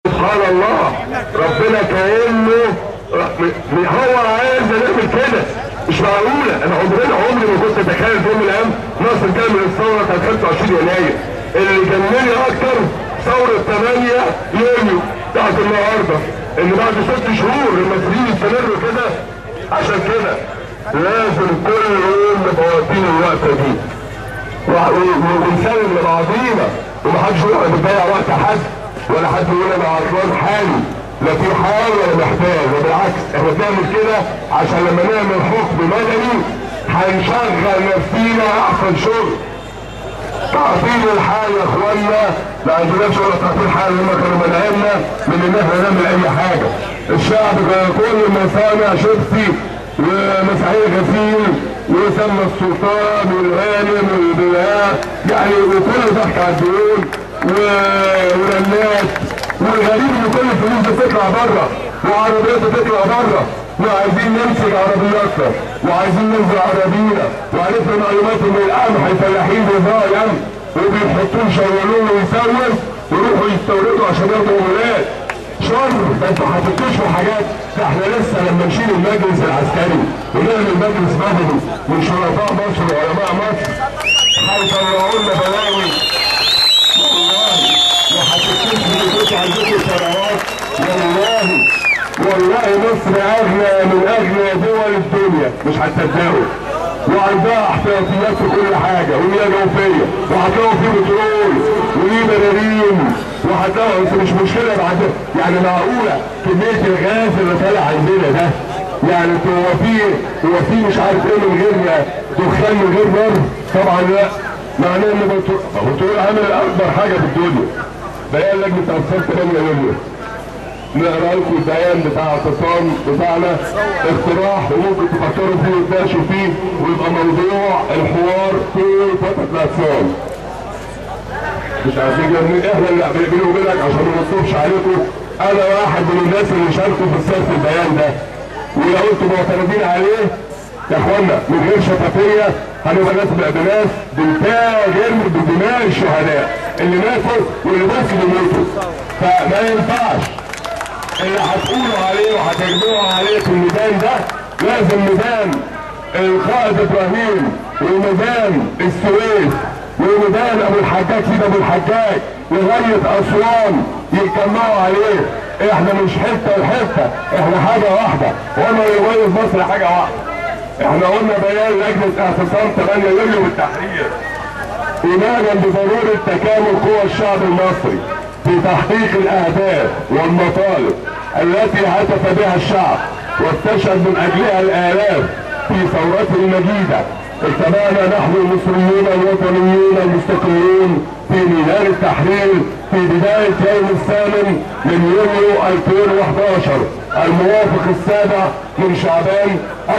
سبحان الله ربنا كانه م- هو عايز نعمل كده مش معقوله انا عمرنا عمري ما كنت اتخيل في يوم من الايام مصر تعمل الثوره بتاعت 25 يناير اللي جنني اكتر ثوره 8 يونيو بتاعت النهارده ان بعد ست شهور المصريين يستمروا كده عشان كده لازم كل يوم نبقى واقفين الوقفه دي و- و- ونسلم لبعضينا ومحدش يقعد يضيع وقت حد ولا حد يقول انا عطلان حالي لا في حال ولا محتاج وبالعكس احنا بنعمل كده عشان لما نعمل حكم مدني هنشغل نفسينا احسن شغل تعطيل الحال يا اخوانا ما عندناش ولا تعطيل حال هم كانوا منعنا من ان احنا نعمل اي حاجه الشعب كان كل مصانع شيبسي ومساحيق غسيل وسمى السلطان والغانم والبلاء يعني وكل ضحك على الديون و- ورنات والغريب ان كل الفلوس دي تطلع بره وعربيات تطلع بره وعايزين نمسك عربياتنا وعايزين ننزل عربينا وعرفنا معلومات ان القمح الفلاحين بيضايع وبيحطوه يشغلوه ويسوس ويروحوا يستوردوا عشان ياخدوا ولاد شر ده انتوا هتكتشفوا حاجات ده احنا لسه لما نشيل المجلس العسكري ونعمل مجلس مدني من شرفاء مصر وعلماء مصر هيطلعوا لنا بلاوي والله وهتكتشفوا ان انتوا عندكم ثروات والله والله مصر اغنى من اغنى دول الدنيا مش هتصدقوا وعندها احتياطيات في كل حاجه ومياه جوفيه وهتلاقوا فيه بترول وليه براريم وهتلاقوا بس مش مشكله بعد يعني معقوله كميه الغاز اللي طالع عندنا ده يعني انتوا هو في هو في مش عارف ايه من غير دخان من غير نار طبعا لا معناه ان البترول البترول عامل اكبر حاجه في الدنيا بيان لجنه انصار 8 يوليو نقرا لكم البيان بتاع اعتصام بتاعنا اقتراح وممكن تفكروا فيه وتناقشوا فيه ويبقى موضوع الحوار في فتره الاعتصام. مش عايزين جنبين احنا اللي بيني وبينك عشان ما نطلبش عليكم انا واحد من الناس اللي شاركوا في صياغه البيان ده ولو انتم معترضين عليه يا اخوانا من غير شفافيه هنبقى ناس بناس بنتاجر بدماء الشهداء اللي ماتوا واللي بس بيموتوا فما ينفعش اللي هتقولوا عليه وهتجمعوا عليه في الميدان ده لازم ميدان القائد ابراهيم وميدان السويس وميدان ابو الحجاج سيد ابو الحجاج لغايه اسوان يتجمعوا عليه احنا مش حته وحته احنا حاجه واحده وما يميز مصر حاجه واحده احنا قلنا بيان لجنه اعتصام 8 يوليو بالتحرير ايمانا بضروره تكامل قوى الشعب المصري في تحقيق الاهداف والمطالب التي هتف بها الشعب واستشهد من اجلها الالاف في ثورته المجيده اجتمعنا نحن المصريون الوطنيون المستقلين في ميدان التحرير في بداية يوم الثامن من يوليو 2011 الموافق السابع من شعبان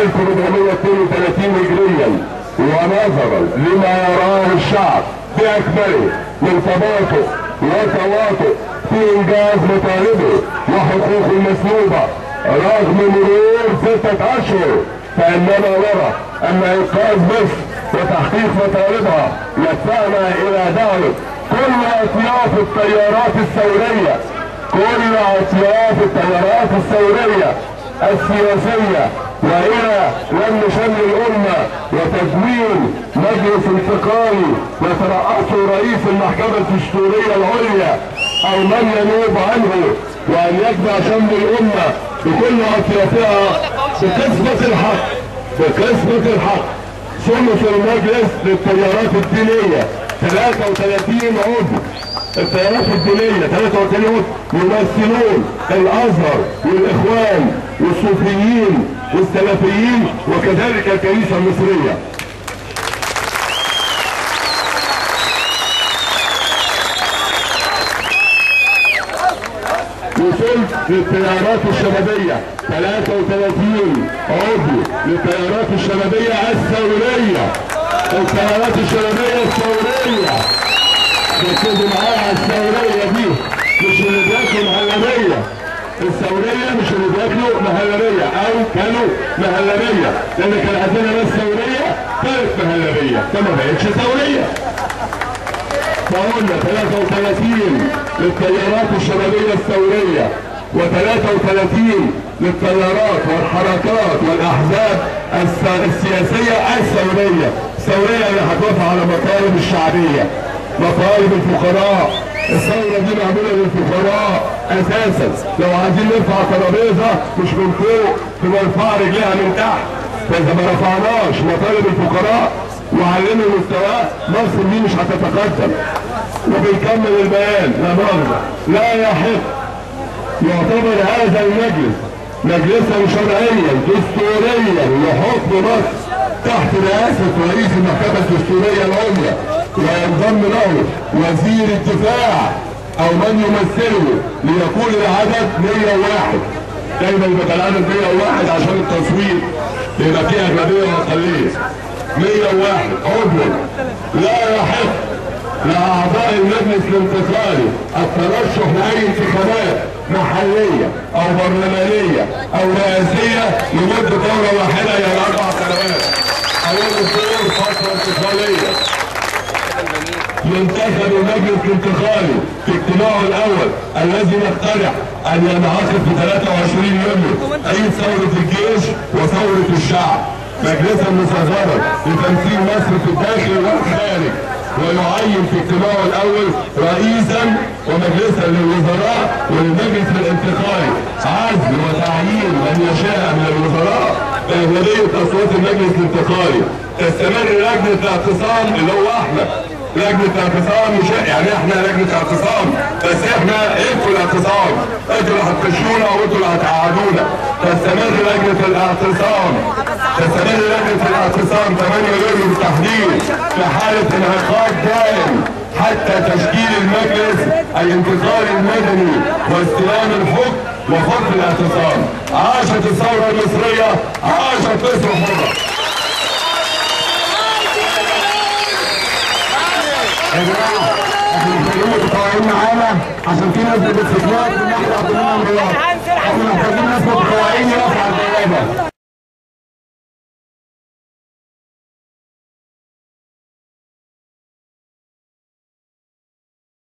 1432 هجريا ونظرا لما يراه الشعب باكمله من تباطؤ وتواطؤ في انجاز مطالبه وحقوقه المسلوبه رغم مرور ستة اشهر فاننا نرى ان انقاذ مصر وتحقيق مطالبها يدفعنا الى دعوة كل اطياف التيارات الثورية كل اطياف التيارات الثورية السياسية والى لم شمل الامة وتدوين مجلس انتقالي يترأسه رئيس المحكمة الدستورية العليا او من ينوب عنه وان يجمع شمل الامة بكل اطيافها بقسمة الحق بقسمة الحق ثلث المجلس للتيارات الدينية 33 عضو التيارات الدينية 33 عضو يمثلون الازهر والاخوان والصوفيين والسلفيين وكذلك الكنيسة المصرية وصلت للتيارات الشبابية 33 عضو للتيارات الشبابية الثورية التيارات الشبابية الثورية ركزوا معايا على الثورية دي مش اللي بياكلوا مهلبية الثورية مش اللي بياكلوا مهلبية أو كانوا مهلبية لأن كان عندنا ناس ثورية كانت مهلبية فما بقتش ثورية فقلنا 33 للتيارات الشبابية الثورية و33 للتيارات والحركات والأحزاب الس- السياسية الثورية الثورية اللي هتوافق على مطالب الشعبية مطالب الفقراء الثورة دي معمولة للفقراء أساسا لو عايزين نرفع ترابيزة مش من فوق بنرفع رجليها من تحت فإذا ما رفعناش مطالب الفقراء وعلموا مستواه مصر دي مش هتتقدم وبيكمل البيان لا مؤاخذة لا يحق يعتبر هذا المجلس مجلسا شرعيا دستوريا لحكم مصر تحت رئاسة رئيس المحكمة الدستورية العليا وينضم له وزير الدفاع او من يمثله ليكون العدد 101 دايما يبقى العدد 101 عشان التصويت يبقى فيه اغلبيه واقليه 101 عضو لا يحق لأعضاء المجلس الانتقالي الترشح لأي انتخابات محلية أو برلمانية أو رئاسية لمدة دورة واحدة هي الأربع سنوات أو الدور فترة انتقالية ينتخب المجلس الانتقالي في اجتماعه الاول الذي نقترح ان ينعقد في 23 يوليو عيد ثوره الجيش وثوره الشعب مجلسا مصغرا لتمثيل مصر في الداخل والخارج ويعين في اجتماعه الاول رئيسا ومجلسا للوزراء وللمجلس الانتقالي عزل وتعيين من يشاء من الوزراء باغلبيه اصوات المجلس الانتقالي تستمر لجنه الاعتصام اللي هو احمد لجنة اعتصام مش يعني احنا لجنة اعتصام بس احنا انتوا الاعتصام انتوا اللي هتمشونا وانتوا اللي هتقعدونا تستمر لجنة الاعتصام تستمر لجنة الاعتصام 8 يوليو بالتحديد في حالة انعقاد دائم حتى تشكيل المجلس الانتقالي المدني واستلام الحكم وفضل الاعتصام عاشت الثورة المصرية عاشت مصر حرة يا جماعه احنا محتاجين متطوعين معانا عشان في ناس بتستثمر من ناحيه عبد المنعم رياض احنا محتاجين ناس متطوعين يقفوا على البوابه